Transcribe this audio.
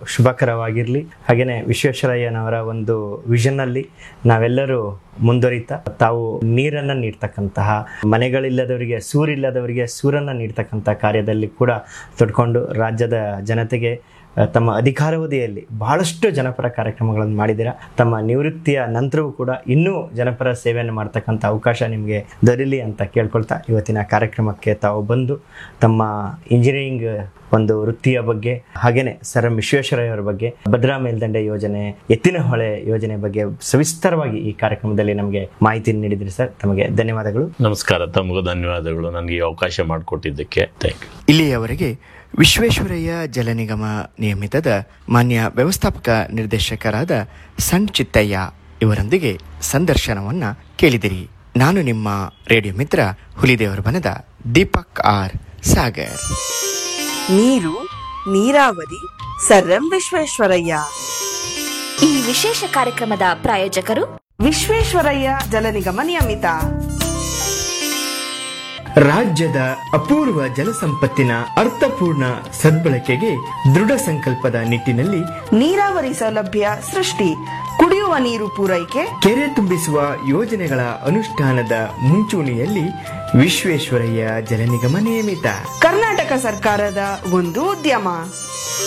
ಶುಭಕರವಾಗಿರಲಿ ಹಾಗೆಯೇ ವಿಶ್ವೇಶ್ವರಯ್ಯನವರ ಒಂದು ವಿಷನ್ನಲ್ಲಿ ನಾವೆಲ್ಲರೂ ಮುಂದುವರಿತಾ ತಾವು ನೀರನ್ನು ನೀಡ್ತಕ್ಕಂತಹ ಮನೆಗಳಿಲ್ಲದವರಿಗೆ ಸೂರಿಲ್ಲದವರಿಗೆ ಸೂರನ್ನು ನೀಡ್ತಕ್ಕಂಥ ಕಾರ್ಯದಲ್ಲಿ ಕೂಡ ತೊಡ್ಕೊಂಡು ರಾಜ್ಯದ ಜನತೆಗೆ ಆ, ತಮ್ಮ ಅಧಿಕಾರಾವಧಿಯಲ್ಲಿ ಬಹಳಷ್ಟು ಜನಪರ ಕಾರ್ಯಕ್ರಮಗಳನ್ನು ಮಾಡಿದ್ದೀರಾ ತಮ್ಮ ನಿವೃತ್ತಿಯ ನಂತರವೂ ಕೂಡ ಇನ್ನೂ ಜನಪರ ಸೇವೆಯನ್ನು ಮಾಡ್ತಕ್ಕಂಥ ಅವಕಾಶ ನಿಮಗೆ ದೊರೀಲಿ ಅಂತ ಕೇಳ್ಕೊಳ್ತಾ ಇವತ್ತಿನ ಕಾರ್ಯಕ್ರಮಕ್ಕೆ ತಾವು ಬಂದು ತಮ್ಮ ಇಂಜಿನಿಯರಿಂಗ್ ಒಂದು ವೃತ್ತಿಯ ಬಗ್ಗೆ ಹಾಗೇನೆ ಸರ್ ಎಂ ವಿಶ್ವೇಶ್ವರಯ್ಯವರ ಬಗ್ಗೆ ಭದ್ರಾ ಮೇಲ್ದಂಡೆ ಯೋಜನೆ ಎತ್ತಿನ ಹೊಳೆ ಯೋಜನೆ ಬಗ್ಗೆ ಸವಿಸ್ತಾರವಾಗಿ ಈ ಕಾರ್ಯಕ್ರಮದಲ್ಲಿ ನಮಗೆ ಮಾಹಿತಿ ನೀಡಿದ್ರಿ ಸರ್ ತಮಗೆ ಧನ್ಯವಾದಗಳು ನಮಸ್ಕಾರ ತಮಗೂ ಧನ್ಯವಾದಗಳು ನನಗೆ ಈ ಅವಕಾಶ ಮಾಡಿಕೊಟ್ಟಿದ್ದಕ್ಕೆ ಥ್ಯಾಂಕ್ ಯು ಇಲ್ಲಿಯವರೆಗೆ ವಿಶ್ವೇಶ್ವರಯ್ಯ ಜಲ ನಿಗಮ ನಿಯಮಿತದ ಮಾನ್ಯ ವ್ಯವಸ್ಥಾಪಕ ನಿರ್ದೇಶಕರಾದ ಸಣ್ ಚಿತ್ತಯ್ಯ ಇವರೊಂದಿಗೆ ಸಂದರ್ಶನವನ್ನ ಕೇಳಿದಿರಿ ನಾನು ನಿಮ್ಮ ರೇಡಿಯೋ ಮಿತ್ರ ಹುಲಿದೇವರ ಬನದ ದೀಪಕ್ ಆರ್ ಸಾಗರ್ ನೀರು ನೀರಾವರಿ ಸರ್ ಎಂ ವಿಶ್ವೇಶ್ವರಯ್ಯ ಈ ವಿಶೇಷ ಕಾರ್ಯಕ್ರಮದ ಪ್ರಾಯೋಜಕರು ವಿಶ್ವೇಶ್ವರಯ್ಯ ಜಲ ನಿಗಮ ನಿಯಮಿತ ರಾಜ್ಯದ ಅಪೂರ್ವ ಜಲಸಂಪತ್ತಿನ ಅರ್ಥಪೂರ್ಣ ಸದ್ಬಳಕೆಗೆ ದೃಢ ಸಂಕಲ್ಪದ ನಿಟ್ಟಿನಲ್ಲಿ ನೀರಾವರಿ ಸೌಲಭ್ಯ ಸೃಷ್ಟಿ ಕುಡಿಯುವ ನೀರು ಪೂರೈಕೆ ಕೆರೆ ತುಂಬಿಸುವ ಯೋಜನೆಗಳ ಅನುಷ್ಠಾನದ ಮುಂಚೂಣಿಯಲ್ಲಿ ವಿಶ್ವೇಶ್ವರಯ್ಯ ಜಲ ನಿಗಮ ನಿಯಮಿತ ಕರ್ನಾಟಕ ಸರ್ಕಾರದ ಒಂದು ಉದ್ಯಮ